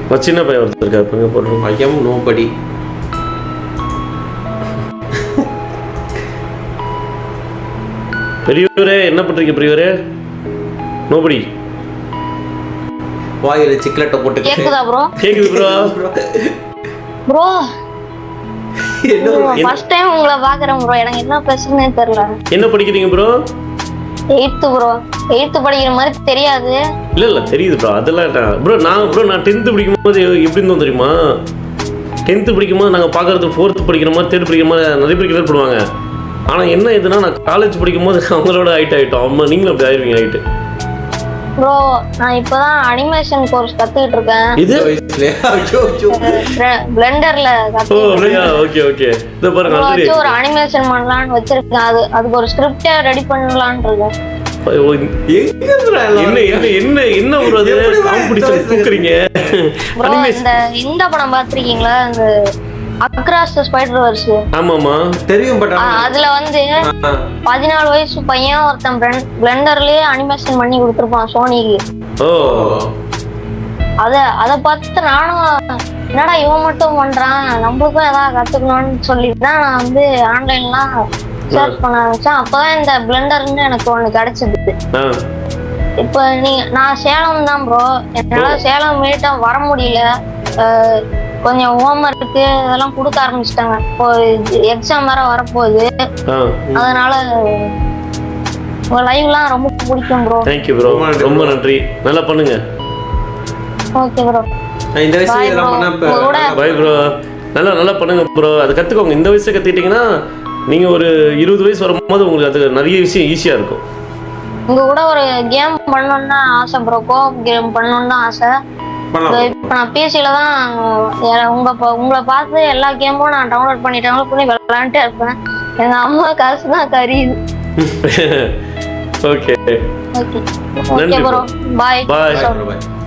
ஒரு சின்ன பையன் ஒருத்தர் இருக்காரு பாருங்க போடுறோம் ஐயம் நோபடி பெரியவரே என்ன பண்றீங்க பெரியவரே நோபடி வாயில சிக்லெட்டை போட்டு கேக்குதா ப்ரோ கேக்குது ப்ரோ ப்ரோ என்ன ஒரு- ஃபர்ஸ்ட் டைம் உங்களை பாக்குறேன் ப்ரோ எனக்கு என்ன பிரச்சனைனே தெரியல என்ன படிக்கிறீங்க ப்ரோ எயித்து ப்ரோ எயித்து படிக்கிற மாதிரி தெரியாது இல்ல இல்ல தெரியுது ப்ரோ அதெல்லாம் ப்ரோ நான் ப்ரோ நான் டென்த்து படிக்கும் போது எப்படி இருந்தோம் தெரியுமா டென்த்து படிக்கும் போது நாங்கள் பார்க்கறது ஃபோர்த்து படிக்கிற மாதிரி தேர்ட் படிக்கிற மாதிரி நிறைய பேர் கிளியர் பண்ணுவாங்க ஆனால் என்ன இதுனா நான் காலேஜ் படிக்கும் போது அவங்களோட ஹைட் ஆகிட்டோம் அம்மா நீங்களும் அப்படி ஆயிருவீங்க ஹைட்டு ப்ரோ நான் இப்பதான் அனிமேஷன் கோர்ஸ் கத்துக்கிட்டு இருக்கேன் இது இந்த வயசுலயா? ஐயோ, ஐயோ. பிளெண்டர்ல ஓ கத்து அப்படியா ஓகே ஓகே இதை பாருங்க உங்களை ஆல்ரெடி வச்சு ஒரு அனிமேஷன் பண்ணலாம்னு வச்சிருக்கேன் அது அதுக்கு ஒரு ஸ்கிரிப்டே ரெடி பண்ணலாம்னு இருக்கேன் எங்க இருந்துடா எல்லாம்? என்ன என்ன என்ன என்ன ஒரு அது எப்படி bro காம்படிஷன் இந்த தூக்குறீங்க ப்ரோ அனிமேஷன் இந்த இந்த படம் பாத்திருக்கீங்களா இந்த அக்ராஸ் ஸ்பைடர் வர்ஸ் ஆமாமா தெரியும் பட் அதுல வந்து பதினாலு வயசு பையன் ஒருத்தன் பிளெண்டர்லயே அனிமேஷன் பண்ணி கொடுத்துருப்பான் சோனிக்கு ஓ அத அத பார்த்து நானும் என்னடா இவன் மட்டும் பண்றான் நம்மளுக்கும் ஏதாவது கத்துக்கணும்னு சொல்லிட்டு தான் நான் வந்து ஆன்லைன்லாம் சர்ச் பண்ண ஆரம்பிச்சேன் அப்பதான் இந்த பிளெண்டர்னு எனக்கு ஒண்ணு கிடைச்சது ஆ இப்போ நீங்க நான் சேலம் தான் ப்ரோ என்னால சேலம் மீட்ட வர முடியல அஹ் கொஞ்சம் ஹோம்ஒர்க்கு இதெல்லாம் கொடுக்க ஆரம்பிச்சிட்டாங்க இப்போ எக்ஸாம் வேற வரப்போகுது ஆ அதனால உங்க லைவ்லாம் ரொம்ப பிடிக்கும் ப்ரோ தேங்க்யூ ப்ரோ ரொம்ப நன்றி ரொம்ப bro. நன்றி நல்லா பண்ணுங்க ஓகே ப்ரோ இந்த வயசுல Bye இதெல்லாம் bro. பண்ணா இப்ப உங்க கூட- பாய் ப்ரோ நல்லா நல்லா பண்ணுங்க ப்ரோ அதை கற்றுக்கோங்க இந்த வயசுல கற்றுக்கிட்டிங்கன்னா நீங்கள் ஒரு இருபது வயசு வரும்போது உங்களுக்கு அது நிறைய விஷயம் ஈஸியாக இருக்கும் உங்க கூட ஒரு கேம் பண்ணணும்னு தான் ஆசை ப்ரோ கோப் கேம் பண்ணணும்னு தான் ஆசை பண்ணலாம் இப்போ நான் பிசியில் தான் எ- உங்க ப- உங்களை பார்த்து எல்லா கேமும் நான் டவுன்லோட் பண்ணி டவுன்லோட் பண்ணி விளாண்டுட்டே இருப்பேன் எங்க அம்மா காசு தான் கரியுது ஓகே ஓகே நன்றி okay bro bye Bye. Bye bro, bye.